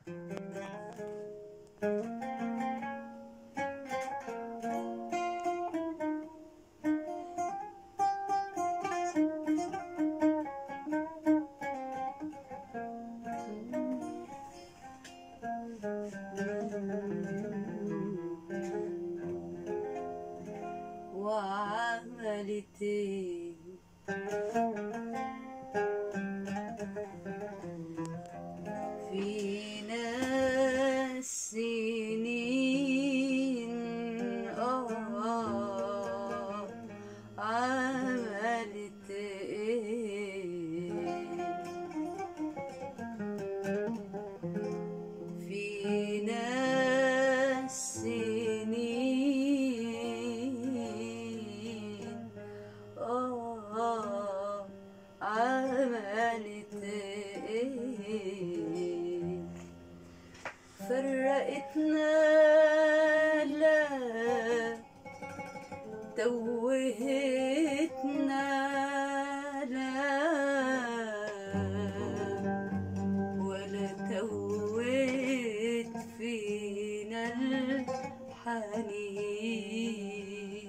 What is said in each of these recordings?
وعملت ايه في ناس سنين اه عملت ايه في ناس سنين آه عملت إيه فرقتنا لا توهتنا لا ولا توت فينا الحنين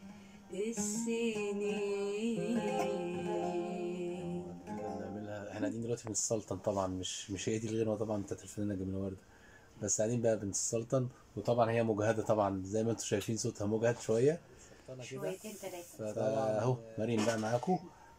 السنين بنعملها احنا قاعدين دلوقتي بنسلطن طبعا مش مش هي دي الغنوه طبعا بتاعت الفنانه جميله ورده بس قاعدين بقى بنسلطن وطبعا هي مجهده طبعا زي ما انتم شايفين صوتها مجهد شويه شويتين ثلاثة فاهو مريم بقى معاكم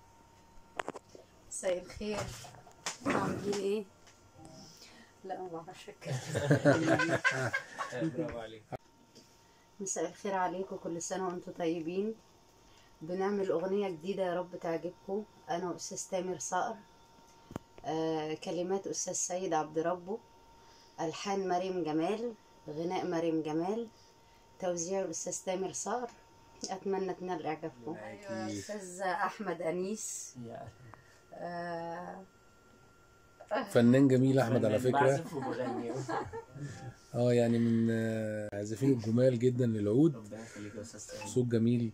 مساء الخير عاملين ايه؟ لا ما بعرفش اتكلم برافو عليك مساء الخير عليكم كل سنة وانتم طيبين بنعمل أغنية جديدة يا رب تعجبكم أنا وأستاذ تامر صقر آه كلمات أستاذ سيد عبد ربه ألحان مريم جمال غناء مريم جمال توزيع الأستاذ تامر صقر أتمنى تنال إعجابكم أيوة أستاذ أحمد أنيس آه فنان جميل احمد على فكره بعزف وبغني اه يعني من آه، عازفين الجمال جدا للعود ربنا يخليك يا استاذ تامر. صوت جميل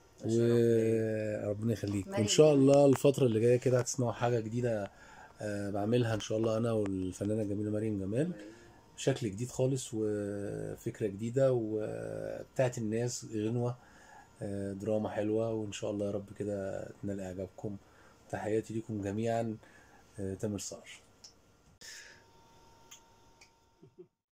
وربنا يخليك مريم وان شاء الله الفتره اللي جايه كده هتسمعوا حاجه جديده آه، بعملها ان شاء الله انا والفنانه الجميله مريم جمال بشكل جديد خالص وفكره جديده وبتاعت الناس غنوه آه، دراما حلوه وان شاء الله يا رب كده تنال اعجابكم تحياتي لكم جميعا آه، تامر صقر